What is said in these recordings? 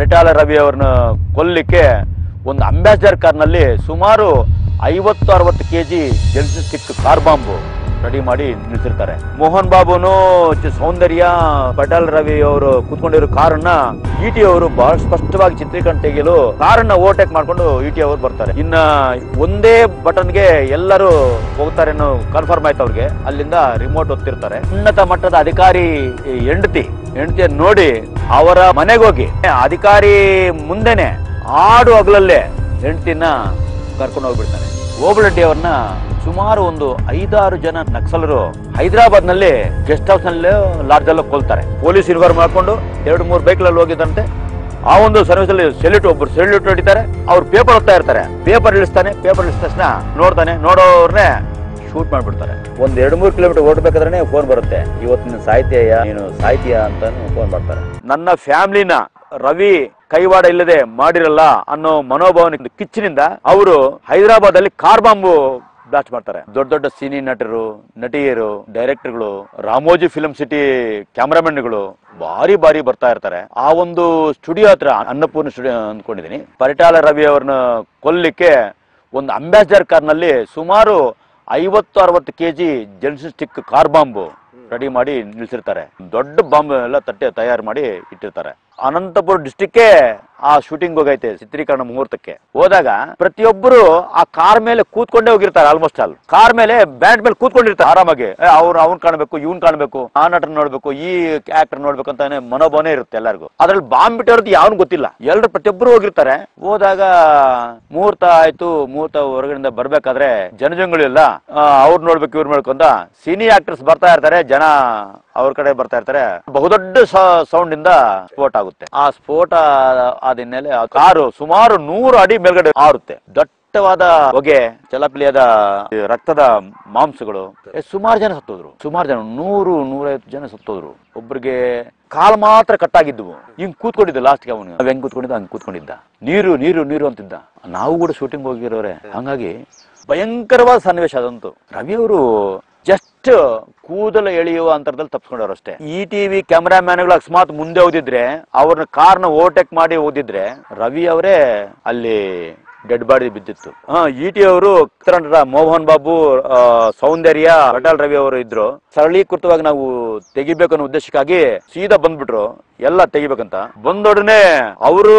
ಪರಿಟಾಲ ರವಿ ಅವ್ರನ್ನ ಕೊಲ್ಲಿಕ್ಕೆ ಒಂದು ಅಂಬಾಸಿಡರ್ ಕಾರ್ನಲ್ಲಿ ಸುಮಾರು ಐವತ್ತು ಅರವತ್ತು K G stick car bomb ready ಮಾಡಿ ನಿಲ್ಸಿರ್ತಾರೆ ಮೋಹನ್ ಬಾಬುನು ಚ- ಸೌಂದರ್ಯ ಪಟಾಲ್ ರವಿ ಅವರು ಕೂತ್ಕೊಂಡಿರೋ ಕಾರನ್ನ ಇ ಟಿ ಅವರು ಬಹಳ ಸ್ಪಷ್ಟವಾಗಿ ಚಿತ್ರೀಕರಣ ತೆಗೆಯಲು ಕಾರನ್ನ ಓವರ್ಟೇಕ್ ಮಾಡ್ಕೊಂಡು ಇ ಟಿ ಅವರು ಬರ್ತಾರೆ ಇನ್ನ ಒಂದೇ ಬಟನ್ಗೆ ಎಲ್ಲರೂ ಹೋಗ್ತಾರೆ ಅನ್ನೋ ಕನ್ಫರ್ಮ್ ಆಯ್ತು ಅವ್ರಿಗೆ ಅಲ್ಲಿಂದ ರಿಮೋಟ್ ಒತ್ತಿರ್ತಾರೆ ಉನ್ನತ ಮಟ್ಟದ ಅಧಿಕಾರಿ ಹೆಂಡತಿ ಹೆಂಡತಿಯನ್ನು ನೋಡಿ ಅವರ ಮನೆಗೆ ಹೋಗಿ ಅಧಿಕಾರಿ ಮುಂದೆನೆ ಆಡು ಅಗಲಲ್ಲೇ ಹೆಂಡತಿನ ಕರ್ಕೊಂಡು ಹೋಗ್ಬಿಡ್ತಾನೆ ಓಬಳಡ್ಡಿ ಅವ್ರನ್ನ ಸುಮಾರು ಒಂದು ಐದಾರು ಜನ ನಕ್ಸಲರು ಹೈದರಾಬಾದ್ ನಲ್ಲಿ ಗೆಸ್ಟ್ ಹೌಸ್ ನಲ್ಲಿ ಲಾಡ್ಜ್ ಅಲ್ಲೂ ಕೊಲ್ತಾರೆ ಪೊಲೀಸ್ ಯೂನಿಫಾರ್ಮ್ ಮಾಡ್ಕೊಂಡು ಎರಡು ಮೂರು ಬೈಕ್ಗಳಲ್ಲಿ ಹೋಗಿದ್ದಂತೆ ಆ ಒಂದು ಸರ್ವಿಸ್ ಅಲ್ಲಿ ಸೆಲ್ಯೂಟ್ ಒಬ್ರು ಸೆಲ್ಯೂಟ್ ಹೊಡಿತಾರೆ ಅವ್ರು ಪೇಪರ್ ಓದ್ತಾ ಇರ್ತಾರೆ ಪೇಪರ್ ಇಳಿಸ್ತಾನೆ ಪೇಪರ್ ಇಳಿಸಿದ ತಕ್ಷಣ ನೋಡ್ತಾನೆ ನೋಡೋರ್ನೇ ಶೂಟ್ ಮಾಡ್ಬಿಡ್ತಾರೆ ಒಂದ್ ಎರಡು ಮೂರು ಕಿಲೋಮೀಟರ್ ಓಡ್ಬೇಕಾದ್ರೆ ಫೋನ್ ಬರುತ್ತೆ ಇವತ್ತು ನೀನು ಸಾಹಿತ್ಯ ನೀನು ಸಾಹಿತ್ಯ ಅಂತ ಫೋನ್ ಮಾಡ್ತಾರೆ ನನ್ನ ಫ್ಯಾಮಿಲಿನ ರವಿ ಕೈವಾಡ ಇಲ್ಲದೆ ಮಾಡಿರಲ್ಲ ಅನ್ನೋ ಮನೋಭಾವನೆ ಕಿಚ್ಚಿನಿಂದ ಅವರು ಹೈದರಾಬಾದ್ ಅಲ್ಲಿ ಕಾರ್ ಬಾಂಬು ಬ್ಲಾಸ್ಟ್ ಮಾಡ್ತಾರೆ ದೊಡ್ಡ ದೊಡ್ಡ ಸಿನಿ ನಟರು ನಟಿಯರು ಡೈರೆಕ್ಟರ್ಗಳು ರಾಮೋಜಿ ಫಿಲ್ಮ್ ಸಿಟಿ ಕ್ಯಾಮರಾಮನ್ಗಳು ಭಾರಿ ಭಾರಿ ಬರ್ತಾ ಇರ್ತಾರೆ ಆ ಒಂದು ಸ್ಟುಡಿಯೋ ಹತ್ರ ಅನ್ನಪೂರ್ಣ ಸ್ಟುಡಿಯೋ ಅಂದ್ಕೊಂಡಿದ್ದೀನಿ ಪರಿಟಾಲ ರವಿ ಅವ್ರನ್ನ ಕೊಲ್ಲಿಕ್ಕೆ ಒಂದು ಅಂಬಾಸಿಡರ್ ಕಾರ್ನಲ್ಲಿ ಸುಮಾರು ಐವತ್ತು ಅರವತ್ತು K G stick car bomb ready ಮಾಡಿ ನಿಲ್ಸಿರ್ತಾರೆ ದೊಡ್ಡ ಬಾಂಬ್ ಎಲ್ಲ ತಟ್ಟೆ ತಯಾರು ಮಾಡಿ ಇಟ್ಟಿರ್ತಾರೆ ಅನಂತಪುರ ಡಿಸ್ಟಿಕ್ಗೆ ಆ ಶೂಟಿಂಗ್ ಹೋಗೈತೆ ಚಿತ್ರೀಕರಣ ಮುಹೂರ್ತಕ್ಕೆ ಹೋದಾಗ ಪ್ರತಿಯೊಬ್ಬರು ಆ ಕಾರ್ ಮೇಲೆ ಕೂತ್ಕೊಂಡೇ ಹೋಗಿರ್ತಾರೆ ಆಲ್ಮೋಸ್ಟ್ ಆಲ್ ಕಾರ್ ಮೇಲೆ ಬ್ಯಾಂಡ್ ಮೇಲೆ ಕೂತ್ಕೊಂಡಿರ್ತಾರೆ ಆರಾಮಾಗಿ ಏ, ಅವ್ರು ಅವ್ನ್ ಕಾಣ್ಬೇಕು ಇವ್ನ್ ಕಾಣ್ಬೇಕು ಆ ನಟನ ನೋಡ್ಬೇಕು ಈ ಆಕ್ಟರ್ ನೋಡ್ಬೇಕು ಅಂತಾನೆ ಮನೋಭಾವನೆ ಇರುತ್ತೆ ಎಲ್ಲರಿಗೂ ಅದ್ರಲ್ಲಿ ಬಾಂಬ್ ಬಿಟ್ಟಿರೋದು ಯಾವನು ಗೊತ್ತಿಲ್ಲ ಎಲ್ರು ಪ್ರತಿಯೊಬ್ಬರು ಹೋಗಿರ್ತಾರೆ ಹೋದಾಗ ಮುಹೂರ್ತ ಆಯ್ತು ಮುಹೂರ್ತ ಹೊರಗಡೆಯಿಂದ ಬರ್ಬೇಕಾದ್ರೆ ಜನಜಂಗುಳಿ ಇಲ್ಲ ಅವ್ರು ನೋಡ್ಬೇಕು ಇವ್ರು ನೋಡ್ಬೇಕು ಅಂತ ಸಿನಿ ಆಕ್ಟರ್ಸ್ ಬರ್ತಾ ಇರ್ತಾರೆ ಜನ ಅವ್ರ ಕಡೆ ಬರ್ತಾ ಇರ್ತಾರೆ ಬಹುದೊಡ್ಡ ಸೌಂಡ್ ಇಂದ ಸ್ಫೋಟ ಆಗುತ್ತೆ ಆ ಸ್ಫೋಟ ಆದ ಹಿನ್ನೆಲೆ ಆ ಕಾರು ಸುಮಾರು ನೂರು ಅಡಿ ಮೇಲ್ಗಡೆ ಆರುತ್ತೆ ದಟ್ಟವಾದ ಹೊಗೆ ಚಲಪಿಲಿಯಾದ ರಕ್ತದ ಮಾಂಸಗಳು ಏ, ಸುಮಾರು ಜನ ಸತ್ತೋದ್ರು ಸುಮಾರು ಜನ ನೂರು ನೂರೈವತ್ತು ಜನ ಸತ್ತೋದ್ರು ಒಬ್ರಿಗೆ ಕಾಲ್ ಮಾತ್ರ ಕಟ್ಟಾಗಿದ್ವು ಹಿಂಗ್ ಕೂತ್ಕೊಂಡಿದ್ದ ಲಾಸ್ಟ್ಗೆ ಅವನು ಹೆಂಗ್ ಕೂತ್ಕೊಂಡಿದ್ದ ಹಂಗ್ ಕೂತ್ಕೊಂಡಿದ್ದ ನೀರು ನೀರು ನೀರು ಅಂತಿದ್ದ ನಾವು ಕೂಡ ಶೂಟಿಂಗ್ ಹೋಗಿರೋರೆ ಹಂಗಾಗಿ ಭಯಂಕರವಾದ ಸನ್ನಿವೇಶ ಅದಂತೂ ರವಿ ಅವರು ಜಸ್ಟ್ ಕೂದಲು ಎಳೆಯುವ ಅಂತರದಲ್ಲಿ ತಪ್ಪಿಸ್ಕೊಂಡವ್ರು ಅಷ್ಟೇ ಈ ಟಿವಿ ಕ್ಯಾಮ್ರಾಮ್ಯಾನ್ಗಳು ಅಕಸ್ಮಾತ್ ಮುಂದೆ ಓದಿದ್ರೆ ಅವ್ರನ್ನ ಕಾರ್ನ ಓವರ್ಟೇಕ್ ಮಾಡಿ ಓದಿದ್ರೆ ರವಿ ಅವರೇ ಅಲ್ಲಿ ಡೆಡ್ ಬಾಡಿ ಬಿದ್ದಿತ್ತು ಹಾ ಇ ಟಿ ಅವರು ಚಿತ್ರನಟ ಮೋಹನ್ ಬಾಬು ಆ, ಸೌಂದರ್ಯ ಪಟಾಲ್ ರವಿ ಅವರು ಇದ್ರು ಸರಳೀಕೃತವಾಗಿ ನಾವು ತೆಗಿಬೇಕು ಅನ್ನೋ ಉದ್ದೇಶಕ್ಕಾಗಿ ಸೀದಾ ಬಂದ್ಬಿಟ್ರು ಎಲ್ಲ ತೆಗಿಬೇಕಂತ ಬಂದೊಡನೆ ಅವರು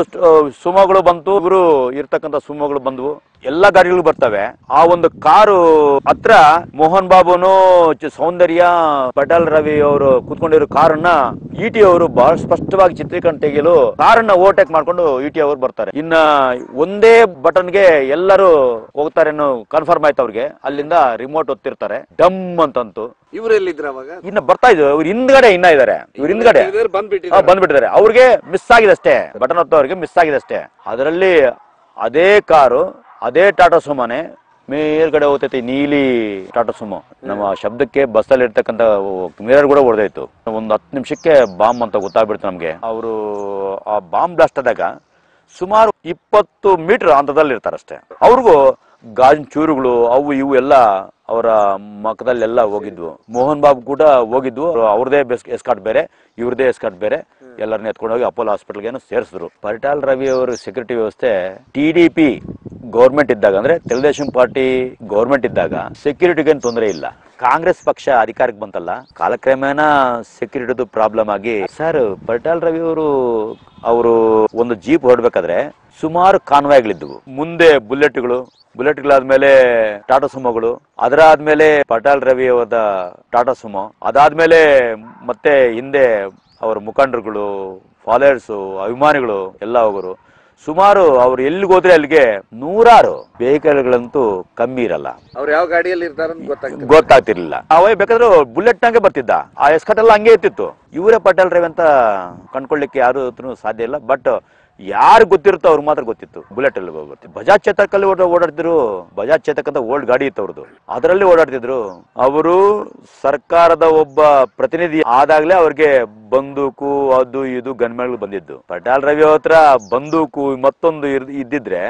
ಸುಮಗಳು ಬಂತು ಇವರು ಇರ್ತಕ್ಕಂಥ ಸುಮಗಳು ಬಂದ್ವು ಎಲ್ಲಾ ಗಾಡಿಗಳು ಬರ್ತವೆ ಆ ಒಂದು ಕಾರು ಹತ್ರ ಮೋಹನ್ ಬಾಬುನು ಚ- ಸೌಂದರ್ಯ ಪಟಾಲ್ ರವಿ ಅವರು ಕೂತ್ಕೊಂಡಿರೋ ಕಾರನ್ನ ಇ ಟಿ ಅವರು ಬಹಳ ಸ್ಪಷ್ಟವಾಗಿ ಚಿತ್ರೀಕರಣ ತೆಗೆಯಲು ಕಾರನ್ನ ಓವರ್ಟೇಕ್ ಮಾಡ್ಕೊಂಡು ಇ ಟಿ ಅವರು ಬರ್ತಾರೆ ಇನ್ನ ಒಂದೇ ಬಟನ್ಗೆ ಎಲ್ಲರೂ ಹೋಗ್ತಾರೆ ಅನ್ನೋ ಕನ್ಫರ್ಮ್ ಆಯ್ತು ಅವ್ರಿಗೆ ಅಲ್ಲಿಂದ ರಿಮೋಟ್ ಒತ್ತಿರ್ತಾರೆ ಡಮ್ ಅಂತಂತು ಇವ್ರೆಲ್ಲಿದ್ರ ಅವಾಗ ಇನ್ನ ಬರ್ತಾ ಇದ್ರು ಇವ್ರ ಹಿಂದ್ಗಡೆ ಇನ್ನ ಇದಾರೆ ಇವ್ರ ಹಿಂದ್ಗಡೆ ಇವ್ರು ಆ, ಬಂದ್ಬಿಟ್ಟಿದ್ದಾರೆ ಬಂದ್ಬಿಟ್ಟಿದ್ದಾರೆ ಅವ್ರಿಗೆ ಮಿಸ್ ಆಗಿದೆ ಅಷ್ಟೇ ಬಟನ್ ಹೊತ್ತವ್ರಿಗೆ ಮಿಸ್ ಆಗಿದೆ ಅಷ್ಟೇ ಅದರಲ್ಲಿ ಅದೇ ಕಾರು ಅದೇ ಟಾಟಾ ಸುಮೋನೆ ಮೇಲ್ಗಡೆ ಹೋಗ್ತೈತಿ ನೀಲಿ ಟಾಟಾ ಸುಮೋ ನಮ್ಮ ಶಬ್ದಕ್ಕೆ ಬಸ್ಸಲ್ಲಿ ಇರ್ತಕ್ಕಂಥ ಮಿರರ್ ಕೂಡ ಹೊಡೆದೈತು ಒಂದು ಹತ್ತು ನಿಮಿಷಕ್ಕೆ ಬಾಂಬ್ ಅಂತ ಗೊತ್ತಾಗ್ಬಿಡ್ತು ನಮ್ಗೆ ಅವರು ಆ ಬಾಂಬ್ ಬ್ಲಾಸ್ಟ್ ಆದಾಗ ಸುಮಾರು ಇಪ್ಪತ್ತು ಮೀಟರ್ ಅಂತದಲ್ಲಿ ಇರ್ತಾರಷ್ಟೇ ಅವ್ರಿಗೂ ಗಾಜಿನ ಚೂರುಗಳು ಅವು ಇವು ಎಲ್ಲ ಅವರ ಮಖದಲ್ಲೆಲ್ಲ ಹೋಗಿದ್ವು ಮೋಹನ್ ಬಾಬು ಕೂಡ ಹೋಗಿದ್ವು ಅವ್ರದೇ ಎಸ್ಕಾಟ್ ಬೇರೆ ಇವ್ರದೇ ಎಸ್ಕಾಟ್ ಬೇರೆ ಎಲ್ಲರನ್ನ ಎತ್ಕೊಂಡು ಹೋಗಿ ಅಪೋಲೋ ಹಾಸ್ಪಿಟಲ್ಗೆ ಸೇರಿಸಿದ್ರು ಪರಿಟಾಲ್ ರವಿ ಅವರ ಸೆಕ್ಯೂರಿಟಿ ವ್ಯವಸ್ಥೆ ಟಿ ಡಿ ಪಿ ಗೌರ್ಮೆಂಟ್ ಇದ್ದಾಗ ಅಂದ್ರೆ తెలుగుదేశం ಪಾರ್ಟಿ ಗೌರ್ಮೆಂಟ್ ಇದ್ದಾಗ ಸೆಕ್ಯೂರಿಟಿಗೆ ತೊಂದರೆ ಇಲ್ಲ ಕಾಂಗ್ರೆಸ್ ಪಕ್ಷ ಅಧಿಕಾರಕ್ಕೆ ಬಂತಲ್ಲ ಕಾಲಕ್ರಮೇಣ ಸೆಕ್ಯೂರಿಟಿದು ಪ್ರಾಬ್ಲಮ್ ಆಗಿ ಸರ್ ಪರಿಟಾಲ್ ರವಿ ಅವರು ಅವರು ಒಂದು ಜೀಪ್ ಹೊರಡ್ಬೇಕಾದ್ರೆ ಸುಮಾರು ಕಾನ್ವಾಯ್ಗಳಿದ್ವು ಮುಂದೆ ಬುಲೆಟ್ಗಳು ಬುಲೆಟ್ಗಳಾದ್ಮೇಲೆ ಟಾಟಾ ಸುಮೋಗಳು ಅದರ ಆದ್ಮೇಲೆ ಪಟಾಲ್ ರವಿ ಅವರ ಟಾಟಾ ಸುಮೋ ಅದಾದ್ಮೇಲೆ ಮತ್ತೆ ಹಿಂದೆ ಅವರ ಮುಖಂಡರುಗಳು ಫಾಲೋಯರ್ಸ್ ಅಭಿಮಾನಿಗಳು ಎಲ್ಲ ಹೋಗೋರು ಸುಮಾರು ಅವ್ರು ಎಲ್ಲಿಗೆ ಹೋದ್ರೆ ಅಲ್ಲಿಗೆ ನೂರಾರು ವೆಹಿಕಲ್ಗಳಂತೂ ಕಮ್ಮಿ ಇರಲ್ಲ ಅವ್ರು ಯಾವ ಗಾಡಿಯಲ್ಲಿ ಇರ್ತಾರಂತ ಗೊತ್ತಾಗ್ತದೆ ಗೊತ್ತಾಗ್ತಿರ್ಲಿಲ್ಲ ಅವೇ ಬೇಕಾದ್ರೆ ಬುಲೆಟ್ ನಂಗೆ ಬರ್ತಿದ್ದ ಆ ಎಸ್ಕಟ್ ಎಲ್ಲ ಹಂಗೆ ಇರ್ತಿತ್ತು ಇವರೇ ಪಟೇಲ್ ರವಿ ಅಂತ ಕಂಡ್ಕೊಳ್ಳಿಕ್ಕೆ ಯಾರು ಹತ್ರನೂ ಸಾಧ್ಯ ಇಲ್ಲ ಬಟ್ ಯಾರು ಗೊತ್ತಿರುತ್ತೋ ಅವ್ರಿಗೆ ಮಾತ್ರ ಗೊತ್ತಿತ್ತು ಬುಲೆಟ್ ಅಲ್ಲಿ ಬರ್ತಿತ್ತು ಬಜಾಜ್ ಚೇತಕ್ ಅಲ್ಲಿ ಓಡ ಓಡಾಡ್ತಿದ್ರು ಬಜಾಜ್ ಚೇತಕ್ ಅಂತ ಓಲ್ಡ್ ಗಾಡಿ ಇತ್ತು ಅವ್ರದ್ದು ಅದರಲ್ಲಿ ಓಡಾಡ್ತಿದ್ರು ಅವರು ಸರ್ಕಾರದ ಒಬ್ಬ ಪ್ರತಿನಿಧಿ ಆದಾಗ್ಲೇ ಅವ್ರಿಗೆ ಬಂದೂಕು ಅದು ಇದು ಗನ್ಮೆಗಳು ಬಂದಿದ್ದು ಪಟಾಲ್ ರವಿ ಹತ್ರ ಬಂದೂಕು ಮತ್ತೊಂದು ಇರ್- ಇದ್ದಿದ್ರೆ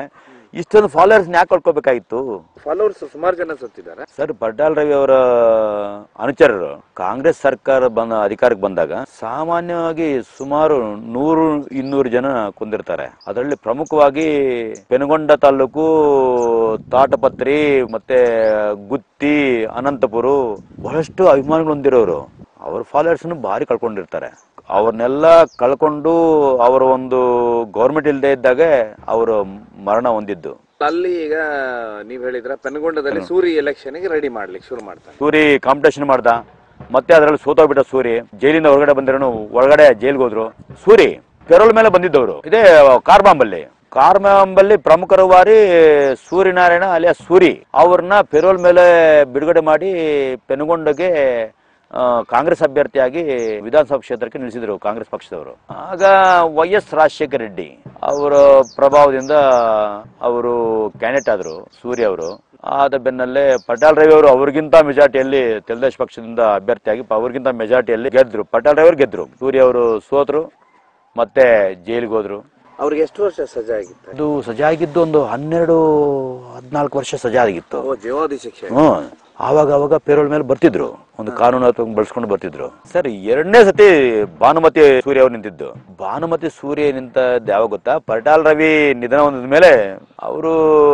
ಇಷ್ಟೊಂದು ಫಾಲೋವರ್ಸ್ ಯಾಕೆ ಕಳ್ಕೊಬೇಕಾಗಿತ್ತು ಫಾಲೋವರ್ಸ್ ಸುಮಾರು ಜನ ಸತ್ತಿದ್ದಾರೆ ಸರ್ ಪಟಾಲ್ ರವಿ ಅವರ ಅನುಚರರು ಕಾಂಗ್ರೆಸ್ ಸರ್ಕಾರ ಬಂದ ಅಧಿಕಾರಕ್ಕೆ ಬಂದಾಗ ಸಾಮಾನ್ಯವಾಗಿ ಸುಮಾರು ನೂರು ಇನ್ನೂರು ಜನ ಕೊಂದಿರ್ತಾರೆ ಅದರಲ್ಲಿ ಪ್ರಮುಖವಾಗಿ ಪೆನುಗೊಂಡ ತಾಲೂಕು ತಾಟಪತ್ರಿ ಮತ್ತೆ ಗುತ್ತಿ ಅನಂತಪುರ ಬಹಳಷ್ಟು ಅಭಿಮಾನಿಗಳು ಹೊಂದಿರೋರು ಅವ್ರ ಫಾಲೋವರ್ಸ್ನು ಭಾರಿ ಕಳ್ಕೊಂಡಿರ್ತಾರೆ ಅವ್ರನ್ನೆಲ್ಲ ಕಳ್ಕೊಂಡು ಅವರ ಒಂದು ಗೌರ್ಮೆಂಟ್ ಇಲ್ಲದೆ ಇದ್ದಾಗ ಅವರು ಮರಣ ಹೊಂದಿದ್ದು ಅಲ್ಲಿ ಈಗ ನೀವ್ ಹೇಳಿದ್ರ ಪೆನಗೊಂಡದಲ್ಲಿ ಸೂರಿ ಎಲೆಕ್ಷನ್ ಗೆ ರೆಡಿ ಮಾಡ್ಲಿಕ್ಕೆ ಶುರು ಮಾಡ್ತಾನೆ ಸೂರಿ ಕಾಂಪಿಟೇಷನ್ ಮಾಡ್ದ ಮತ್ತೆ ಅದರಲ್ಲಿ ಸೋತೋಗ್ಬಿಟ್ಟ ಸೂರಿ ಜೈಲಿಂದ ಹೊರಗಡೆ ಬಂದಿರೋನು ಒಳಗಡೆ ಜೈಲ್ಗೆ ಹೋದ್ರು ಸೂರಿ ಪೆರೋಲ್ ಮೇಲೆ ಬಂದಿದ್ದವರು ಇದೇ ಕಾರ್ಬಾಂಬಲ್ಲಿ ಕಾರ್ಬಾಂಬಲ್ಲಿ ಪ್ರಮುಖರವಾರಿ ಸೂರ್ಯನಾರಾಯಣ ಅಲಿಯ ಸೂರಿ ಅವ್ರನ್ನ ಪೆರೋಲ್ ಮೇಲೆ ಬಿಡುಗಡೆ ಮಾಡಿ ಪೆನುಗೊಂಡಗೆ ಆ, ಕಾಂಗ್ರೆಸ್ ಅಭ್ಯರ್ಥಿಯಾಗಿ ವಿಧಾನಸಭಾ ಕ್ಷೇತ್ರಕ್ಕೆ ನಿಲ್ಲಿಸಿದ್ರು ಕಾಂಗ್ರೆಸ್ ಪಕ್ಷದವರು ಆಗ ವೈ ಎಸ್ ರಾಜಶೇಖರ ರೆಡ್ಡಿ ಅವರ ಪ್ರಭಾವದಿಂದ ಅವರು ಕ್ಯಾಂಡಿಡೇಟ್ ಆದರು ಸೂರ್ಯ ಅವರು ಆದ ಬೆನ್ನಲ್ಲೇ ಪಟಾಲ್ ರವಿ ಅವರು ಅವ್ರಿಗಿಂತ ಮೆಜಾರಿಟಿಯಲ್ಲಿ ತೆಲುದೇಶ ಪಕ್ಷದಿಂದ ಅಭ್ಯರ್ಥಿಯಾಗಿ ಪ- ಅವ್ರಿಗಿಂತ ಮೆಜಾರಿಟಿಯಲ್ಲಿ ಗೆದ್ರು ಪಟಾಲ್ ರವಿ ಅವರು ಗೆದ್ರು ಸೂರ್ಯ ಅವರು ಸೋತರು ಮತ್ತೆ ಜೈಲಿಗೆ ಹೋದ್ರು ಅವ್ರಿಗೆ ಎಷ್ಟು ವರ್ಷ ಸಜಾ ಆಗಿತ್ತು ಅದು ಸಜಾ ಆಗಿದ್ದು ಒಂದು ಹನ್ನೆರಡು ಹದಿನಾಲ್ಕು ವರ್ಷ ಸಜಾ ಆಗಿತ್ತು ಓ ಜೀವಾವಧಿ ಶಿಕ್ಷೆ ಹ್ಮ್ ಆವಾಗ ಅವಾಗ ಪೇರೋಲ್ ಮೇಲೆ ಬರ್ತಿದ್ರು ಒಂದು ಕಾನೂನು ಬಳಸ್ಕೊಂಡು ಬರ್ತಿದ್ರು ಸರ್ ಎರಡನೇ ಸತಿ ಭಾನುಮತಿ ಸೂರ್ಯ ಅವ್ರು ನಿಂತಿದ್ದು ಭಾನುಮತಿ ಸೂರ್ಯ ನಿಂತದ್ದು ಯಾವಾಗ ಗೊತ್ತಾ ಪಟಾಲ್ ರವಿ ನಿಧನ ಹೊಂದಿದ ಮೇಲೆ ಅವರು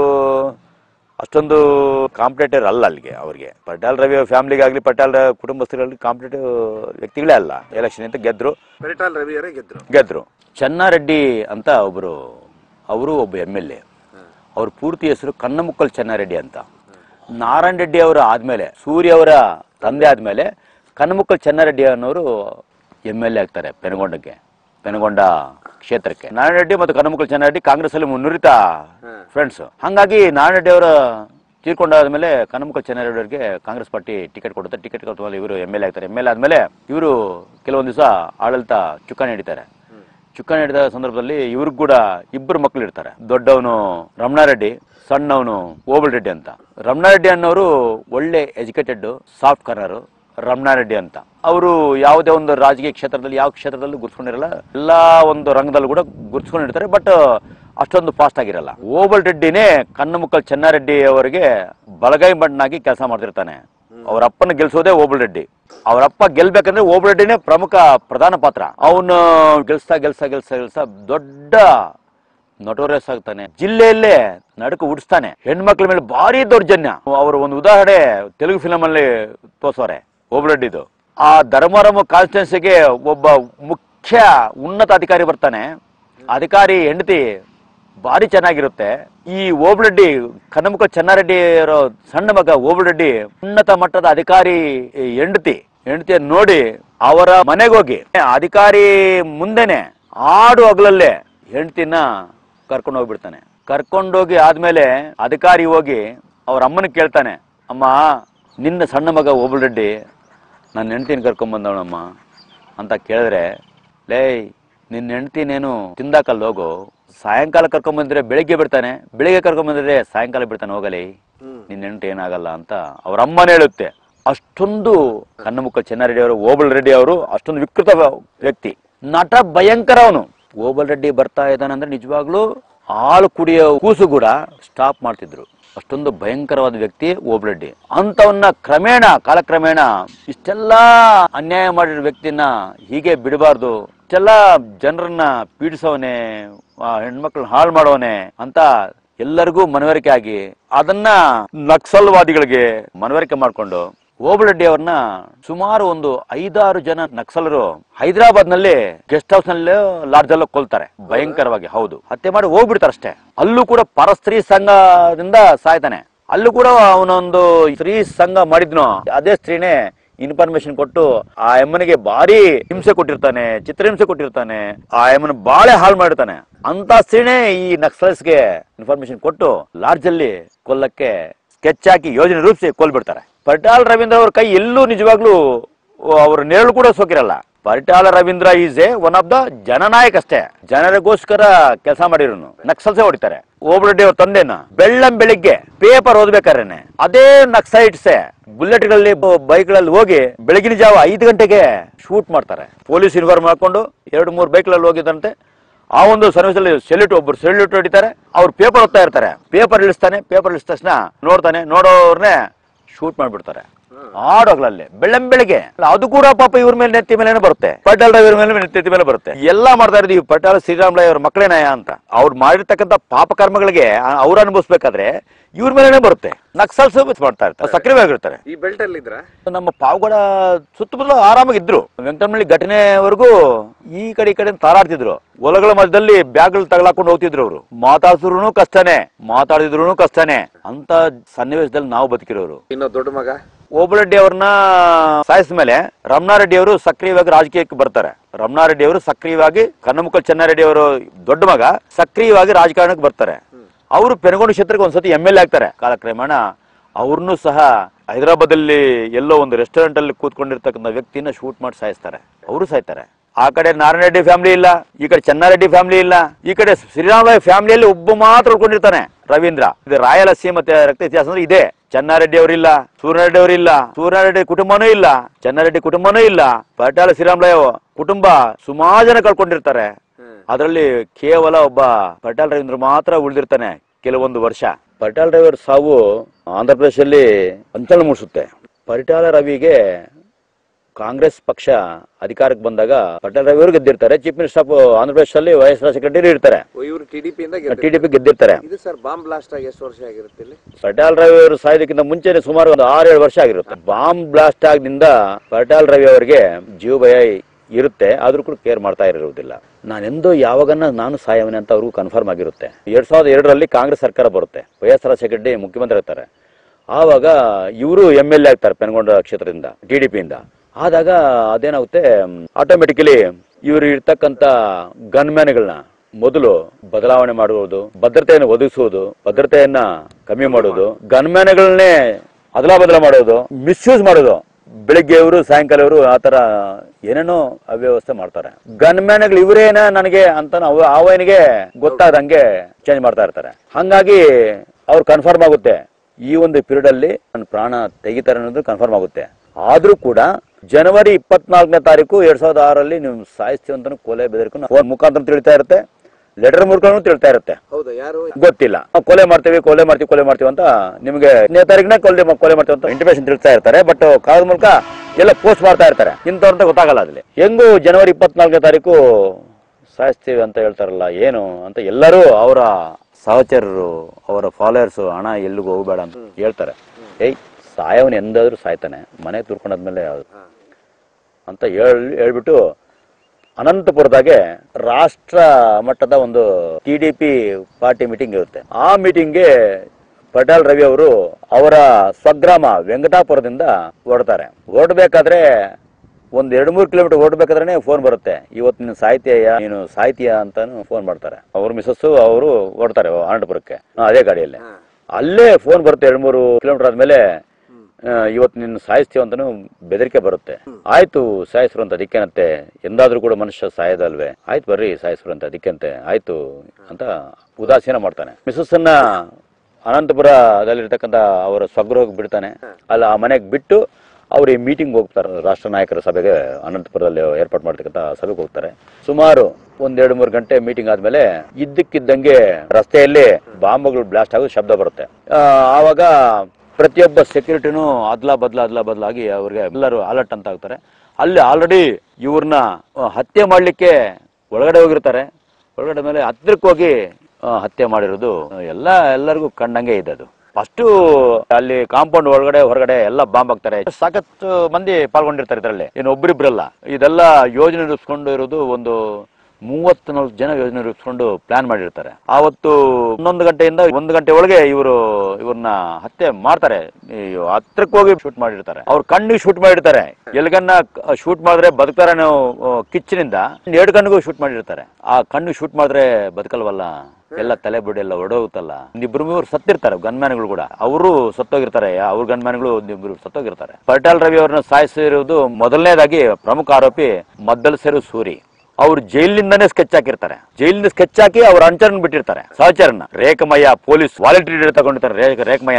ಅಷ್ಟೊಂದು ಕಾಂಪಿಟೇಟರ್ ಅಲ್ಲ ಅಲ್ಲಿಗೆ ಅವ್ರಿಗೆ ಪಟಾಲ್ ರವಿ ಫ್ಯಾಮಿಲಿಗೆ ಆಗಲಿ ಪಟಾಲ್ ರ- ಕುಟುಂಬಸ್ಥರಲ್ಲಿ ಕಾಂಪಿಟೇಟಿವ್ ವ್ಯಕ್ತಿಗಳೇ ಅಲ್ಲ ಎಲೆಕ್ಷನ್ ಅಂತ ಗೆದ್ರು ಪೆರಿಟಾಲ್ ರವಿಯವರೇ ಗೆದ್ರು ಗೆದ್ರು ಚೆನ್ನಾರೆಡ್ಡಿ ಅಂತ ಒಬ್ರು ಅವರು ಒಬ್ಬ ಎಮ್ ಎಲ್ ಎ ಅವ್ರ ಪೂರ್ತಿ ಹೆಸರು ಕನ್ನಮುಕ್ಕಲ್ ಚೆನ್ನಾರೆಡ್ಡಿ ಅಂತ ನಾರಾಯಣ ರೆಡ್ಡಿ ಅವರು ಆದ್ಮೇಲೆ ಸೂರ್ಯ ಅವರ ತಂದೆ ಆದ್ಮೇಲೆ ಕನ್ನಮುಕ್ಕಲ್ ಚೆನ್ನಾರೆಡ್ಡಿ ಅನ್ನೋರು ಎಮ್ ಎಲ್ ಎ ಆಗ್ತಾರೆ ಪೆನಗೊಂಡಕ್ಕೆ ಪೆನಗೊಂಡ ಕ್ಷೇತ್ರಕ್ಕೆ ನಾರಾಯಣ ರೆಡ್ಡಿ ಮತ್ತು ಕನ್ನಮುಕ್ಕಲ್ ಚೆನ್ನಾರೆಡ್ಡಿ ಕಾಂಗ್ರೆಸ್ ಅಲ್ಲಿ ಮುನ್ನುರಿತ ಫ್ರೆಂಡ್ಸ್ ಹಂಗಾಗಿ ನಾರಾಯಣ ರೆಡ್ಡಿ ಅವರ ತೀರ್ಕೊಂಡಾದ್ಮೇಲೆ ಕನ್ನಮುಕ್ಕಲ್ ಚೆನ್ನಾರೆಡ್ಡಿ ಅವರಿಗೆ ಕಾಂಗ್ರೆಸ್ ಪಾರ್ಟಿ ಟಿಕೆಟ್ ಕೊಡುತ್ತೆ ಟಿಕೆಟ್ ಕೊಟ್ಟು ಇವರು ಎಮ್ ಎಲ್ ಎ ಆಗ್ತಾರೆ ಎಮ್ ಎಲ್ ಎ ಆದ್ಮೇಲೆ ಇವರು ಕೆಲವೊಂದು ದಿವಸ ಆಡಳಿತ ಚುಕ್ಕಾಣಿ ಹಿಡಿತಾರೆ ಚುಕ್ಕಾಣಿ ಹಿಡಿದ ಸಂದರ್ಭದಲ್ಲಿ ಇವ್ರಿಗೂ ಕೂಡ ಇಬ್ಬರು ಮಕ್ಕಳು ಇರ್ತಾರೆ ದೊಡ್ಡವನು ರಮಣಾರೆಡ್ಡಿ ಸಣ್ಣವನು ಓಬಲ್ ರೆಡ್ಡಿ ಅಂತ ರಮಣಾರೆಡ್ಡಿ ಅನ್ನೋರು ಒಳ್ಳೆ ಎಜುಕೇಟೆಡ್ ಸಾಫ್ಟ್ ಕಾರ್ನರ್ ರಮಣಾರೆಡ್ಡಿ ಅಂತ ಅವರು ಯಾವುದೇ ಒಂದು ರಾಜಕೀಯ ಕ್ಷೇತ್ರದಲ್ಲಿ ಯಾವ ಕ್ಷೇತ್ರದಲ್ಲೂ ಗುರ್ಸ್ಕೊಂಡಿರಲ್ಲ ಎಲ್ಲಾ ಒಂದು ರಂಗದಲ್ಲೂ ಕೂಡ ಗುರ್ಸ್ಕೊಂಡಿರ್ತಾರೆ ಬಟ್ ಅಷ್ಟೊಂದು ಫಾಸ್ಟ್ ಆಗಿರಲ್ಲ ಓಬಲ್ ರೆಡ್ಡಿನೇ ಕಣ್ಣುಮುಕ್ಕಲ್ ಚೆನ್ನಾರೆಡ್ಡಿ ಅವರಿಗೆ ಬಳಗೈ ಬಣ್ಣಾಗಿ ಕೆಲಸ ಮಾಡ್ತಿರ್ತಾನೆ ಅವ್ರ ಅಪ್ಪನ ಗೆಲ್ಸೋದೇ ಓಬಲ್ ರೆಡ್ಡಿ ಅವ್ರ ಅಪ್ಪ ಗೆಲ್ಬೇಕಂದ್ರೆ ಓಬಲ್ ರೆಡ್ಡಿನೇ ಪ್ರಮುಖ ಪ್ರಧಾನ ಪಾತ್ರ ಅವನು ಗೆಲ್ಸ್ತಾ ಗೆಲ್ಸ್ತಾ ಗೆಲ್ಸ್ತಾ ಗೆಲ್ಸ್ತಾ ದೊಡ್ಡ ನಟೋರಿಯಸ್ ಆಗ್ತಾನೆ ಜಿಲ್ಲೆಯಲ್ಲೇ ನಡುಕ ಉಡಿಸ್ತಾನೆ ಹೆಣ್ಮಕ್ಳ ಮೇಲೆ ಭಾರಿ ದೌರ್ಜನ್ಯ ಅವರು ಒಂದು ಉದಾಹರಣೆ ತೆಲುಗು ಫಿಲಮ್ ಅಲ್ಲಿ ತೋರ್ಸೋರೆ ಓಬಲ್ ರೆಡ್ಡಿದು ಆ ಧರ್ಮರಮ ಕಾನ್ಸ್ಟಿಟ್ಯೂನ್ಸಿಗೆ ಒಬ್ಬ ಮುಖ್ಯ ಉನ್ನತ ಅಧಿಕಾರಿ ಬರ್ತಾನೆ ಅಧಿಕಾರಿ ಹೆಂಡತಿ ಭಾರಿ ಚೆನ್ನಾಗಿರುತ್ತೆ ಈ ಓಬಳಡ್ಡಿ ಕನ್ನಮುಖ ಚೆನ್ನಾರೆಡ್ಡಿ ಇರೋ ಸಣ್ಣ ಮಗ ಓಬಳಡ್ಡಿ ಉನ್ನತ ಮಟ್ಟದ ಅಧಿಕಾರಿ ಹೆಂಡತಿ ಹೆಂಡತಿಯನ್ನು ನೋಡಿ ಅವರ ಮನೆಗೆ ಹೋಗಿ ಅಧಿಕಾರಿ ಮುಂದೆನೆ ಆಡು ಹಗಲಲ್ಲೇ ಹೆಂಡತಿನ ಕರ್ಕೊಂಡು ಹೋಗ್ಬಿಡ್ತಾನೆ ಕರ್ಕೊಂಡೋಗಿ ಆದ್ಮೇಲೆ ಅಧಿಕಾರಿ ಹೋಗಿ ಅವ್ರ ಅಮ್ಮನ ಕೇಳ್ತಾನೆ ಅಮ್ಮ ನಿನ್ನ ಸಣ್ಣ ಮಗ ಓಬಳಡ್ಡಿ ನನ್ನ ಹೆಂಡ್ತಿನ ಕರ್ಕೊಂಬಂದವನಮ್ಮ ಅಂತ ಕೇಳಿದ್ರೆ ಲೇ ನಿನ್ನ ಹೆಂಡ್ತಿನೇನು ತಿಂದಾಕಲ್ಲ ಹೋಗು ಸಾಯಂಕಾಲ ಕರ್ಕೊಂಬಂದ್ರೆ ಬೆಳಿಗ್ಗೆ ಬಿಡ್ತಾನೆ ಬೆಳಿಗ್ಗೆ ಕರ್ಕೊಂಬಂದ್ರೆ ಸಾಯಂಕಾಲ ಬಿಡ್ತಾನೆ ಹೋಗಲಿ ನಿನ್ನ ಹೆಂಡ್ತಿ ಏನಾಗಲ್ಲ ಅಂತ ಅವ್ರ ಅಮ್ಮನೇ ಹೇಳುತ್ತೆ ಅಷ್ಟೊಂದು ಕಣ್ಣಮುಕ್ಕ ಚೆನ್ನಾರೆಡ್ಡಿ ಅವರು ಓಬಲ್ ರೆಡ್ಡಿ ಅವರು ಅಷ್ಟೊಂದು ವಿಕೃತ ವ್ಯಕ್ತಿ ನಟ ಭಯಂಕರ ಅವನು ಓಬಲ್ ರೆಡ್ಡಿ ಬರ್ತಾ ಇದ್ದಾನಂದ್ರೆ ನಿಜವಾಗ್ಲೂ ಹಾಲು ಕುಡಿಯೋ ಕೂಸು ಕೂಡ ಸ್ಟಾಪ್ ಮಾಡ್ತಿದ್ರು ಅಷ್ಟೊಂದು ಭಯಂಕರವಾದ ವ್ಯಕ್ತಿ ಓಬಳಡ್ಡಿ ಅಂತವನ್ನ ಕ್ರಮೇಣ ಕಾಲಕ್ರಮೇಣ ಇಷ್ಟೆಲ್ಲಾ ಅನ್ಯಾಯ ಮಾಡಿರೋ ವ್ಯಕ್ತಿನ ಹೀಗೆ ಬಿಡಬಾರ್ದು ಇಷ್ಟೆಲ್ಲ ಜನರನ್ನ ಪೀಡಿಸೋನೆ ಹೆಣ್ಮಕ್ಳನ್ನ ಹಾಳು ಮಾಡೋನೆ ಅಂತ ಎಲ್ಲರಿಗೂ ಮನವರಿಕೆ ಆಗಿ ಅದನ್ನ ನಕ್ಸಲ್ವಾದಿಗಳಿಗೆ ಮನವರಿಕೆ ಮಾಡ್ಕೊಂಡು ಓಬಳಡ್ಡಿ ಅವ್ರನ್ನ ಸುಮಾರು ಒಂದು ಐದಾರು ಜನ ನಕ್ಸಲರು ಹೈದರಾಬಾದ್ ನಲ್ಲಿ ಗೆಸ್ಟ್ ಹೌಸ್ ನಲ್ಲಿ ಲಾಡ್ಜ್ ಅಲ್ಲೂ ಕೊಲ್ತಾರೆ ಭಯಂಕರವಾಗಿ ಹೌದು ಹತ್ಯೆ ಮಾಡಿ ಹೋಗ್ಬಿಡ್ತಾರೆ ಅಷ್ಟೇ ಅಲ್ಲೂ ಕೂಡ ಪರಸ್ತ್ರೀ ಸಂಘದಿಂದ ಸಾಯ್ತಾನೆ ಅಲ್ಲೂ ಕೂಡ ಅವನೊಂದು ಸ್ತ್ರೀ ಸಂಘ ಮಾಡಿದ್ನು ಅದೇ ಸ್ತ್ರೀನೇ ಇನ್ಫಾರ್ಮೇಶನ್ ಕೊಟ್ಟು ಆ ಎಮ್ಮನಿಗೆ ಭಾರಿ ಹಿಂಸೆ ಕೊಟ್ಟಿರ್ತಾನೆ ಚಿತ್ರಹಿಂಸೆ ಕೊಟ್ಟಿರ್ತಾನೆ ಆ ಎಮ್ಮನ ಬಾಳೆ ಹಾಳು ಮಾಡಿರ್ತಾನೆ ಅಂತ ಸ್ತ್ರೀನೇ ಈ ನಕ್ಸಲ್ಸ್ಗೆ ಇನ್ಫಾರ್ಮೇಶನ್ ಕೊಟ್ಟು ಲಾಡ್ಜ್ ಅಲ್ಲಿ ಕೊಲ್ಲಕ್ಕೆ ಸ್ಕೆಚ್ ಹಾಕಿ ಯೋಜನೆ ರೂಪಿಸಿ ಕೊಲ್ಬಿಡ್ತಾರೆ ಪಟಾಲ್ ರವೀಂದ್ರ ಅವ್ರ ಕೈ ಎಲ್ಲೂ ನಿಜವಾಗ್ಲೂ ಅವ್ರ ನೆರಳು ಕೂಡ ಸೋಕಿರಲ್ಲ Paritala Ravindra is a one of the ಜನನಾಯಕ ಅಷ್ಟೇ ಜನರಿಗೋಸ್ಕರ ಕೆಲಸ ಮಾಡಿರೋನು ನಕ್ಸಲ್ಸೆ ಹೊಡಿತಾರೆ ಓಬಳಡ್ಡಿ ಅವ್ರ ತಂದೆನ ಬೆಳ್ಳಂ ಬೆಳಿಗ್ಗೆ ಪೇಪರ್ ಓದ್ಬೇಕಾರೇನೆ ಅದೇ ನಕ್ಸೈಟ್ಸೆ ಬುಲೆಟ್ ಗಳಲ್ಲಿ ಬೈಕ್ ಗಳಲ್ಲಿ ಹೋಗಿ ಬೆಳಗಿನ ಜಾವ ಐದು ಗಂಟೆಗೆ ಶೂಟ್ ಮಾಡ್ತಾರೆ ಪೊಲೀಸ್ ಯೂನಿಫಾರ್ಮ್ ಹಾಕೊಂಡು ಎರಡು ಮೂರು ಬೈಕ್ ಗಳಲ್ಲಿ ಹೋಗಿದಂತೆ ಆ ಒಂದು ಸನ್ನಿವೇಶದಲ್ಲಿ ಸೆಲ್ಯೂಟ್ ಒಬ್ರು ಸೆಲ್ಯೂಟ್ ಹೊಡಿತಾರೆ ಅವ್ರು ಪೇಪರ್ ಓದ್ತಾ ಇರ್ತಾರೆ ಪೇಪರ್ ಇಳಿಸ್ತಾನೆ ಪೇಪರ್ ಇಳಿಸಿದ ತಕ್ಷಣ ನೋಡ್ತಾನೆ ನೋಡೋರ್ನೇ ಶೂಟ್ ಮಾಡ್ಬಿಡ್ತಾರೆ ಆಡೋಗ್ಲಲ್ಲಿ ಬೆಳ್ಳಂಬೆಳಿಗ್ಗೆ ಅದು ಕೂಡ ಪಾಪ ಇವ್ರ ಮೇಲೆ ನೆತ್ತಿ ಮೇಲೆ ಬರುತ್ತೆ ಪಟೇಲ್ ಇವ್ರ ಮೇಲೆ ನೆತ್ತಿ ಮೇಲೆ ಬರುತ್ತೆ ಎಲ್ಲ ಮಾಡ್ತಾ ಇರೋದು ಈ ಪಟೇಲ್ ಶ್ರೀರಾಮುಲು ಅವ್ರ ಮಕ್ಕಳೇನಯ ಅಂತ ಅವ್ರು ಮಾಡಿರ್ತಕ್ಕಂಥ ಪಾಪ ಕರ್ಮಗಳಿಗೆ ಅವ್ರು ಅನುಭವಿಸ್ಬೇಕಾದ್ರೆ ಇವ್ರ ಮೇಲೆನೆ ಬರುತ್ತೆ ನಕ್ಸಲ್ಸ್ ಮಾಡ್ತಾ ಇರ್ತಾರೆ ಸಕ್ರಿಯವಾಗಿರ್ತಾರೆ ಈ ಬೆಲ್ಟ್ ಅಲ್ಲಿ ಇದ್ರ ನಮ್ಮ ಪಾವಗಡ ಸುತ್ತಮುತ್ತಲು ಆರಾಮಾಗಿ ಇದ್ರು ವೆಂಕಟಮಳ್ಳಿ ಘಟನೆವರೆಗೂ ಈ ಕಡೆ ಈ ಕಡೆ ತಾರಾಡ್ತಿದ್ರು ಹೊಲಗಳ ಮಧ್ಯದಲ್ಲಿ ಬ್ಯಾಗ್ಗಳು ತಗಲಾಕೊಂಡು ಹೋಗ್ತಿದ್ರು ಅವರು ಮಾತಾಡ್ಸಿದ್ರು ಕಷ್ಟನೇ ಮಾತಾಡಿದ್ರು ಕಷ್ಟನೇ ಅಂತ ಸನ್ನಿವೇಶದಲ್ಲಿ ನಾವು ಬದುಕಿರೋರು ಇನ್ನೂ ದೊಡ್ಡ ಮಗ ಓಬಳರೆಡ್ಡಿ ಅವ್ರನ್ನ ಸಾಯಿಸಿದ ಮೇಲೆ ರಮಣಾರೆಡ್ಡಿ ಅವರು ಸಕ್ರಿಯವಾಗಿ ರಾಜಕೀಯಕ್ಕೆ ಬರ್ತಾರೆ ರಮಣಾರೆಡ್ಡಿ ಅವರು ಸಕ್ರಿಯವಾಗಿ ಕನ್ನಮುಕ್ಕಲ್ ಚೆನ್ನಾರೆಡ್ಡಿ ಅವರು ದೊಡ್ಡ ಮಗ ಸಕ್ರಿಯವಾಗಿ ರಾಜಕಾರಣಕ್ಕೆ ಬರ್ತಾರೆ ಅವರು ಪೆನಗೊಂಡ ಕ್ಷೇತ್ರಕ್ಕೆ ಒಂದ್ಸತಿ ಎಂ ಎಲ್ ಎ ಆಗ್ತಾರೆ ಕಾಲಕ್ರಮೇಣ ಅವ್ರನ್ನೂ ಸಹ ಹೈದರಾಬಾದ್ ಅಲ್ಲಿ ಎಲ್ಲೋ ಒಂದು ರೆಸ್ಟೋರೆಂಟ್ ಅಲ್ಲಿ ಕೂತ್ಕೊಂಡಿರ್ತಕ್ಕಂಥ ವ್ಯಕ್ತಿನ ಶೂಟ್ ಮಾಡಿ ಸಾಯಿಸ್ತಾರೆ ಅವರು ಸಾಯ್ತಾರೆ ಆ ಕಡೆ ನಾರಾಯಣ ರೆಡ್ಡಿ ಫ್ಯಾಮಿಲಿ ಇಲ್ಲ ಈ ಕಡೆ ಚೆನ್ನಾರೆಡ್ಡಿ ಫ್ಯಾಮಿಲಿ ಇಲ್ಲ ಈ ಕಡೆ ಶ್ರೀರಾಮರಾಯ ಫ್ಯಾಮಿಲಿಯಲ್ಲಿ ಒಬ್ಬ ಮಾತ್ರ ಉಳ್ಕೊಂಡಿರ್ತಾನೆ ರವೀಂದ್ರ ಇದು ರಾಯಲಸೀಮೆ ಮತ್ತೆ ರಕ್ತ ಇತಿಹಾಸ ಅಂದ್ರೆ ಇದೆ ಚೆನ್ನಾರೆಡ್ಡಿ ಅವರಿಲ್ಲ ಸೂರ್ಯರೆಡ್ಡಿ ಅವರಿಲ್ಲ ಸೂರ್ಯರೆಡ್ಡಿ ಕುಟುಂಬನೂ ಇಲ್ಲ ಚೆನ್ನಾರೆಡ್ಡಿ ಕುಟುಂಬನೂ ಇಲ್ಲ ಪಟಾಲ ಶ್ರೀರಾಮರಾಯ ಕುಟುಂಬ ಸುಮಾರು ಜನ ಕಳ್ಕೊಂಡಿರ್ತಾರೆ ಅದರಲ್ಲಿ ಕೇವಲ ಒಬ್ಬ ಪಟಾಲ್ ರವೀಂದ್ರ ಮಾತ್ರ ಉಳಿದಿರ್ತಾನೆ ಕೆಲವೊಂದು ವರ್ಷ ಪಟಾಲ್ ರವಿಯವ್ರ ಸಾವು ಆಂಧ್ರ ಪ್ರದೇಶದಲ್ಲಿ ಅಂಚಲ ಮೂಡಿಸುತ್ತೆ ಪರಿಟಾಲ ರವಿಗೆ ಕಾಂಗ್ರೆಸ್ ಪಕ್ಷ ಅಧಿಕಾರಕ್ಕೆ ಬಂದಾಗ ಪಟೇಲ್ ರವಿ ಅವರು ಗೆದ್ದಿರ್ತಾರೆ ಚೀಫ್ ಮಿನಿಸ್ಟರ್ ಆಫ್ ಆಂಧ್ರ ಪ್ರದೇಶದಲ್ಲಿ ವೈಎಸ್ ಸೆಕ್ರೆಟರಿ ಇರ್ತಾರೆ ಇವರು ಟಿಡಿಪಿ ಇಂದ ಟಿ ಗೆದ್ದಿದ್ದು. ಡಿ ಪಿ ಗೆದ್ದಿರ್ತಾರೆ ಇದು ಸರ್ ಬಾಂಬ್ ಬ್ಲಾಸ್ಟ್ ಆಗಿ ಎಷ್ಟು ವರ್ಷ ಆಗಿರುತ್ತೆ ಇಲ್ಲಿ ಪಟಾಲ್ ರವಿ ಅವರು ಸಾಯೋದಕ್ಕಿಂತ ಮುಂಚೆನೆ ಸುಮಾರು ಒಂದು ಆರು ಏಳು ವರ್ಷ ಆಗಿರುತ್ತೆ ಬಾಂಬ್ ಬ್ಲಾಸ್ಟ್ ಆಗದಿಂದ ಪಟಾಲ್ ರವಿ ಅವರಿಗೆ ಜೀವ ಭಯ ಇರುತ್ತೆ ಆದ್ರೂ ಕೂಡ ಕೇರ್ ಮಾಡ್ತಾ ಇರೋದಿಲ್ಲ ನಾನೆಂದೋ ಯಾವಾಗನ್ನ ನಾನು ಸಾಯವನೆ ಅಂತ ಅವ್ರಿಗೂ ಕನ್ಫರ್ಮ್ ಆಗಿರುತ್ತೆ ಎರಡ್ ಸಾವಿರದ ಎರಡರಲ್ಲಿ ಕಾಂಗ್ರೆಸ್ ಸರ್ಕಾರ ಬರುತ್ತೆ ವೈ ಎಸ್ ರಾಜಶೇಖರ ರೆಡ್ಡಿ ಮುಖ್ಯಮಂತ್ರಿ ಆಗ್ತಾರೆ ಆವಾಗ ಇವರು ಎಮ್ ಎಲ್ ಎ ಆಗ್ತಾರೆ ಪೆನಗೊಂಡ ಕ್ಷೇತ್ರದಿಂದ ಟಿ ಡಿ ಪಿಯಿಂದ ಆದಾಗ ಅದೇನಾಗುತ್ತೆ ಆಟೋಮೆಟಿಕಲಿ ಇವರು ಇರ್ತಕ್ಕಂಥ ಗನ್ಮ್ಯಾನ್ಗಳನ್ನ ಮೊದಲು ಬದಲಾವಣೆ ಮಾಡುವುದು ಭದ್ರತೆಯನ್ನು ಒದಗಿಸುವುದು ಭದ್ರತೆಯನ್ನ ಕಮ್ಮಿ ಮಾಡುವುದು ಗನ್ಮ್ಯಾನ್ಗಳನ್ನೇ ಅದಲ ಬದಲ ಮಾಡೋದು ಮಿಸ್ಯೂಸ್ ಮಾಡೋದು ಬೆಳಿಗ್ಗೆ ಇವರು ಸಾಯಂಕಾಲ ಇವರು ಆತರ ಏನೇನೋ ಅವ್ಯವಸ್ಥೆ ಮಾಡ್ತಾರೆ ಗನ್ಮ್ಯಾನ್ಗಳು ಇವರೇನ ನನಗೆ ಅಂತ ಆವನಿಗೆ ಗೊತ್ತಾದಂಗೆ ಚೇಂಜ್ ಮಾಡ್ತಾ ಇರ್ತಾರೆ ಹಂಗಾಗಿ ಅವ್ರು ಕನ್ಫರ್ಮ್ ಆಗುತ್ತೆ ಈ ಒಂದು ಪೀರಿಯಡ್ ಅಲ್ಲಿ ನನ್ನ ಪ್ರಾಣ ತೆಗಿತಾರೆ ಅನ್ನೋದು ಕನ್ಫರ್ಮ್ ಆಗುತ್ತೆ ಆದ್ರೂ ಕೂಡ ಜನವರಿ ಇಪ್ಪತ್ನಾಲ್ಕನೇ ತಾರೀಕು ಎರಡ್ ಸಾವಿರದ ಆರಲ್ಲಿ ನೀವು ಸಾಯಿಸ್ತೀವಿ ಅಂತ ಕೊಲೆ ಬೆದರಿಕೆ ಫೋನ್ ಮುಖಾಂತರ ತಿಳಿತಾ ಇರುತ್ತೆ ಲೆಟರ್ ಮೂಲಕ ತಿಳಿತಾ ಇರುತ್ತೆ ಹೌದಾ ಯಾರು ಗೊತ್ತಿಲ್ಲ ನಾವು ಕೊಲೆ ಮಾಡ್ತೀವಿ ಕೊಲೆ ಮಾಡ್ತೀವಿ ಕೊಲೆ ಮಾಡ್ತೀವಿ ಅಂತ ನಿಮಗೆ ಹತ್ತನೇ ತಾರೀಕಿನ ಕೊಲೆ ಕೊಲೆ ಮಾಡ್ತೀವಿ ಅಂತ ಇಂಟಿಮೇಷನ್ ತಿಳಿಸ್ತಾ ಇರ್ತಾರೆ ಬಟ್ ಕಾಗದ ಮೂಲಕ ಎಲ್ಲ ಪೋಸ್ಟ್ ಮಾಡ್ತಾ ಇರ್ತಾರೆ ಇಂಥವ್ರಂತ ಗೊತ್ತಾಗಲ್ಲ ಅದ್ರಲ್ಲಿ ಹೆಂಗು ಜನವರಿ ಇಪ್ಪತ್ನಾಲ್ಕನೇ ತಾರೀಕು ಸಾಯಿಸ್ತೀವಿ ಅಂತ ಹೇಳ್ತಾರಲ್ಲ ಏನು ಅಂತ ಎಲ್ಲರೂ ಅವರ ಸಹಚರರು ಅವರ ಫಾಲೋಯರ್ಸ್ ಹಣ ಎಲ್ಲಿಗೂ ಹೋಗ್ಬೇಡ ಅಂತ ಹೇಳ್ತಾರೆ ಏಯ್ ಸಾಯವನ್ ಎಂದಾದ್ರೂ ಸಾಯ್ತಾನೆ ಮನೆ ತುರ್ಕೊಂಡಾದ್ಮೇಲೆ ಅಂತ ಹೇಳ್ ಹೇಳ್ಬಿಟ್ಟು ಅನಂತಪುರದಾಗೆ ರಾಷ್ಟ್ರ ಮಟ್ಟದ ಒಂದು T D P party meeting ಇರುತ್ತೆ ಆ ಮೀಟಿಂಗ್ಗೆ ಪಟೇಲ್ ರವಿ ಅವರು ಅವರ ಸ್ವಗ್ರಾಮ ವೆಂಕಟಾಪುರದಿಂದ ಹೊರಡ್ತಾರೆ ಹೊರಡ್ಬೇಕಾದ್ರೆ ಒಂದ್ ಎರಡು ಮೂರು ಕಿಲೋಮೀಟರ್ ಹೊರಡ್ಬೇಕಾದ್ರೆ ಫೋನ್ ಬರುತ್ತೆ ಇವತ್ತು ನೀನು ಸಾಯ್ತೀಯ ನೀನು ಸಾಯ್ತೀಯ ಅಂತಾನು ಫೋನ್ ಮಾಡ್ತಾರೆ ಅವ್ರ ಮಿಸಸ್ಸು ಅವರು ಹೊರಡ್ತಾರೆ ಅನಂತಪುರಕ್ಕೆ ಹಾ, ಅದೇ ಗಾಡಿಯಲ್ಲಿ ಅಲ್ಲೇ ಫೋನ್ ಬರುತ್ತೆ ಎರಡು ಮೂರು ಕಿಲೋಮೀಟರ್ ಆದ್ಮೇಲೆ ಆ, ಇವತ್ತು ನಿನ್ನ ಸಾಯಿಸ್ತೀವಿ ಅಂತಾನು ಬೆದರಿಕೆ ಬರುತ್ತೆ ಆಯ್ತು ಸಾಯಿಸ್ರು ಅಂತ ಅದಕ್ಕೇನಂತೆ ಎಂದಾದ್ರೂ ಕೂಡ ಮನುಷ್ಯ ಸಾಯೋದಲ್ವೇ ಆಯ್ತು ಬರ್ರಿ ಸಾಯಿಸ್ರು ಅಂತ ಅದಕ್ಕಂತೆ ಆಯ್ತು ಅಂತ ಉದಾಸೀನ ಮಾಡ್ತಾನೆ ಮಿಸಸ್ ಅನ್ನ ಅನಂತಪುರದಲ್ಲಿರ್ತಕ್ಕಂಥ ಅವರ ಸ್ವಗೃಹಕ್ಕೆ ಬಿಡ್ತಾನೆ ಅಲ್ಲ ಆ ಮನೆಗೆ ಬಿಟ್ಟು ಅವ್ರು ಈ ಮೀಟಿಂಗ್ ಹೋಗ್ತಾರೆ ರಾಷ್ಟ್ರ ನಾಯಕರ ಸಭೆಗೆ ಅನಂತಪುರದಲ್ಲಿ ಏರ್ಪಾಟ್ ಮಾಡ್ತಕ್ಕಂಥ ಸಭೆಗೆ ಹೋಗ್ತಾರೆ ಸುಮಾರು ಒಂದೆರಡು ಮೂರು ಗಂಟೆ ಮೀಟಿಂಗ್ ಆದ್ಮೇಲೆ ಇದ್ದಕ್ಕಿದ್ದಂಗೆ ರಸ್ತೆಯಲ್ಲಿ ಬಾಂಬ್ಗಳು ಬ್ಲಾಸ್ಟ್ ಆಗೋದು ಶಬ್ದ ಬರುತ್ತೆ ಆ, ಆವಾಗ ಪ್ರತಿಯೊಬ್ಬ ಸೆಕ್ಯೂರಿಟಿನೂ ಅದ್ಲಾ ಬದ್ಲಾ ಅದ್ಲಾ ಬದ್ಲಾಗಿ ಅವ್ರಿಗೆ ಎಲ್ಲರೂ ಅಲರ್ಟ್ ಅಂತ ಆಗ್ತಾರೆ ಅಲ್ಲಿ ಆಲ್ರೆಡಿ ಇವ್ರನ್ನ ಆ, ಹತ್ಯೆ ಮಾಡ್ಲಿಕ್ಕೆ ಒಳಗಡೆ ಹೋಗಿರ್ತಾರೆ ಒಳಗಡೆ ಮೇಲೆ ಹತ್ರಕ್ಕೆ ಹೋಗಿ ಆ, ಹತ್ಯೆ ಮಾಡಿರೋದು ಎಲ್ಲ ಎಲ್ಲರಿಗೂ ಕಂಡಂಗೆ ಇದೆ ಅದು ಫಸ್ಟು ಅಲ್ಲಿ ಕಾಂಪೌಂಡ್ ಒಳಗಡೆ ಹೊರಗಡೆ ಎಲ್ಲ ಬಾಂಬ್ ಹಾಕ್ತಾರೆ ಸಾಕಷ್ಟು ಮಂದಿ ಪಾಲ್ಗೊಂಡಿರ್ತಾರೆ ಇದರಲ್ಲಿ ಏನು ಒಬ್ರಿಬ್ರಲ್ಲ ಇದೆಲ್ಲ ಯೋಜನೆ ರೂಪಿಸ್ಕೊಂಡು ಇರೋದು ಒಂದು ಮೂವತ್ತು ನಲ್ವತ್ತು ಜನ ಯೋಜನೆ ರೂಪಿಸ್ಕೊಂಡು ಪ್ಲಾನ್ ಮಾಡಿರ್ತಾರೆ ಆವತ್ತು ಹನ್ನೊಂದು ಗಂಟೆಯಿಂದ ಒಂದು ಗಂಟೆ ಒಳಗೆ ಇವರು ಇವ್ರನ್ನ ಹತ್ಯೆ ಮಾಡ್ತಾರೆ ಈ ಹತ್ರಕ್ಕೆ ಹೋಗಿ ಶೂಟ್ ಮಾಡಿರ್ತಾರೆ ಅವ್ರ ಕಣ್ಣಿಗೆ ಶೂಟ್ ಮಾಡಿರ್ತಾರೆ ಎಲ್ಗನ್ನ ಶೂಟ್ ಮಾಡಿದ್ರೆ ಬದುಕ್ತಾರೆ ಅನ್ನೋ ಆ, ಕಿಚ್ಚಿನಿಂದ ಎರಡು ಕಣ್ಣಿಗೂ ಶೂಟ್ ಮಾಡಿರ್ತಾರೆ ಆ ಕಣ್ಣಿಗೆ ಶೂಟ್ ಮಾಡಿದ್ರೆ ಬದುಕಲ್ವಲ್ಲ ಎಲ್ಲ ತಲೆ ಬುಡಿ ಎಲ್ಲ ಹೊಡೋಗುತ್ತಲ್ಲ ಒಂದಿಬ್ರು ಮೂರು ಸತ್ತಿರ್ತಾರೆ ಗನ್ಮ್ಯಾನ್ಗಳು ಕೂಡ ಅವರು ಸತ್ತೋಗಿರ್ತಾರೆ ಅವ್ರ ಗನ್ಮ್ಯಾನ್ಗಳು ಒಂದಿಬ್ರು ಸತ್ತೋಗಿರ್ತಾರೆ ಪಟಾಲ್ ರವಿ ಅವ್ರನ್ನ ಸಾಯಿಸಿರುವುದು ಮೊದಲನೇದಾಗಿ ಪ್ರಮುಖ ಆರೋಪಿ ಮದ್ದಲ್ ಸೇರು ಸೂರಿ ಅವ್ರು ಜೈಲಿನಿಂದಾನೇ ಸ್ಕೆಚ್ ಹಾಕಿರ್ತಾರೆ ಜೈಲಿಂದ ಸ್ಕೆಚ್ ಹಾಕಿ ಅವ್ರ ಅಂಚರನ್ ಬಿಟ್ಟಿರ್ತಾರೆ ಸಹಚರನ್ನ ರೇಖಮಯ್ಯ ಪೊಲೀಸ್ ವಾಲಂಟಿಯರ್ ತಗೊಂಡಿರ್ತಾರೆ ರೇಖ ರೇಖಮಯ್ಯ ಅಂತ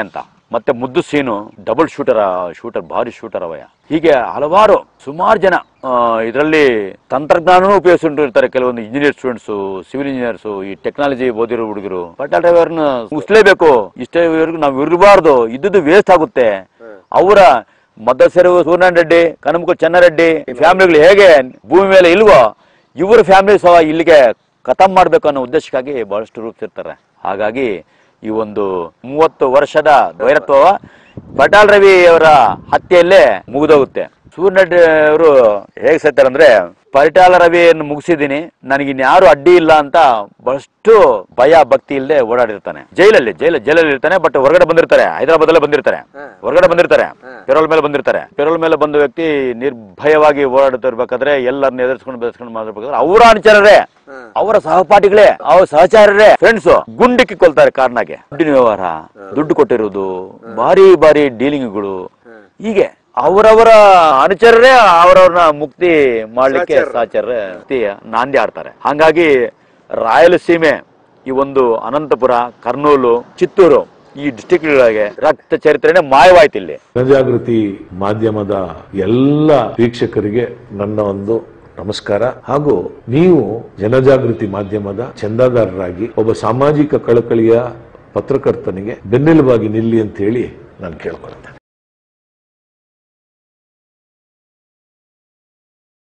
ಮತ್ತೆ Muddu Seenu double shooter shooter ಭಾರಿ ಶೂಟರ್ ಅವಯ ಹೀಗೆ ಹಲವಾರು ಸುಮಾರು ಜನ ಇದರಲ್ಲಿ ತಂತ್ರಜ್ಞಾನನೂ ಉಪಯೋಗಿಸಿರ್ತಾರೆ ಕೆಲವೊಂದು ಇಂಜಿನಿಯರ್ ಸ್ಟೂಡೆಂಟ್ಸ್ ಸಿವಿಲ್ ಇಂಜಿನಿಯರ್ಸ್ ಈ ಟೆಕ್ನಾಲಜಿ ಓದಿರೋ ಹುಡುಗರು ಪಟಾಲ್ ಡ್ರೈವರ್ನ ಮುಗಿಸ್ಲೇಬೇಕು ಇಷ್ಟೇವರೆಗೂ ನಾವು ಇರಬಾರ್ದು ಇದ್ದುದು ವೇಸ್ಟ್ ಆಗುತ್ತೆ ಅವರ ಮದ್ದಸೆರವು ಸೂರ್ಯನಾರಾಯಣ ರೆಡ್ಡಿ ಕನಮಕು ಚೆನ್ನರೆಡ್ಡಿ ಫ್ಯಾಮಿಲಿಗಳು ಹೇಗೆ ಭೂಮಿ ಮೇಲೆ ಇಲ್ವೋ ಇವರ ಫ್ಯಾಮಿಲಿ ಸಹ ಇಲ್ಲಿಗೆ ಖತಮ್ ಮಾಡ್ಬೇಕು ಅನ್ನೋ ಉದ್ದೇಶಕ್ಕಾಗಿ ಬಹಳಷ್ಟು ರೂಪಿಸಿರ್ತಾರೆ ಹಾಗಾಗಿ ಈ ಒಂದು ಮೂವತ್ತು ವರ್ಷದ ವೈರತ್ವ ಪಟಾಲ್ ರವಿ ಅವರ ಹತ್ಯೆಯಲ್ಲೇ ಮುಗಿದೋಗುತ್ತೆ ಸೂರ್ಯರೆಡ್ಡಿ ಅವರು ಹೇಗೆ ಸತ್ತಾರೆ ಅಂದ್ರೆ ಪರಿಟಾಲ ರವಿಯನ್ನು ಮುಗಿಸಿದ್ದೀನಿ ನನಗೆ ಇನ್ಯಾರು ಅಡ್ಡಿ ಇಲ್ಲ ಅಂತ ಬಹಳಷ್ಟು ಭಯ ಭಕ್ತಿ ಇಲ್ಲದೆ ಓಡಾಡಿರ್ತಾನೆ ಜೈಲಲ್ಲಿ ಜೈಲ ಜೈಲಲ್ಲಿ ಇರ್ತಾನೆ ಬಟ್ ಹೊರಗಡೆ ಬಂದಿರ್ತಾರೆ ಹೈದರಾಬಾದ್ ಅಲ್ಲೇ ಬಂದಿರ್ತಾರೆ ಹೊರಗಡೆ ಬಂದಿರ್ತಾರೆ ಪೆರೋಲ್ ಮೇಲೆ ಬಂದಿರ್ತಾರೆ ಪೆರೋಲ್ ಮೇಲೆ ಬಂದ ವ್ಯಕ್ತಿ ನಿರ್ಭಯವಾಗಿ ಓಡಾಡ್ತಿರ್ಬೇಕಾದ್ರೆ ಎಲ್ಲರನ್ನ ಎದುರಿಸ್ಕೊಂಡು ಬೆಳೆಸ್ಕೊಂಡು ಮಾಡಿರ್ಬೇಕಾದ್ರೆ ಅವರ ಅನುಚರರೇ ಅವರ ಸಹಪಾಠಿಗಳೇ ಅವ್ರ ಸಹಚಾರರೇ ಫ್ರೆಂಡ್ಸ್ ಗುಂಡಿಕ್ಕಿ ಕೊಲ್ತಾರೆ ಕಾರ್ನಾಗೆ ದುಡ್ಡಿನ ವ್ಯವಹಾರ ದುಡ್ಡು ಕೊಟ್ಟಿರುವುದು ಭಾರಿ ಭಾರಿ ಡೀಲಿಂಗ್ಗಳು ಹೀಗೆ ಅವರವರ ಅನುಚರರೇ ಅವರವ್ರನ್ನ ಮುಕ್ತಿ ಮಾಡ್ಲಿಕ್ಕೆ ಸಹಚರರೇ ಮುಕ್ತಿ ನಾಂದಿ ಆಡ್ತಾರೆ ಹಾಗಾಗಿ ರಾಯಲಸೀಮೆ ಈ ಒಂದು ಅನಂತಪುರ ಕರ್ನೂಲು ಚಿತ್ತೂರು ಈ ಡಿಸ್ಟಿಕ್ಗಳಿಗೆ ರಕ್ತ ಚರಿತ್ರೆನೇ ಮಾಯವಾಯ್ತು ಇಲ್ಲಿ ಜನಜಾಗೃತಿ ಮಾಧ್ಯಮದ ಎಲ್ಲ ವೀಕ್ಷಕರಿಗೆ ನನ್ನ ಒಂದು ನಮಸ್ಕಾರ ಹಾಗೂ ನೀವು ಜನಜಾಗೃತಿ ಮಾಧ್ಯಮದ ಚಂದಾದಾರರಾಗಿ ಒಬ್ಬ ಸಾಮಾಜಿಕ ಕಳಕಳಿಯ ಪತ್ರಕರ್ತನಿಗೆ ಬೆನ್ನೆಲುಬಾಗಿ ನಿಲ್ಲಿ ಅಂತ ಹೇಳಿ ನಾನು ಕೇಳ್ಕೊಳ್ತೇನೆ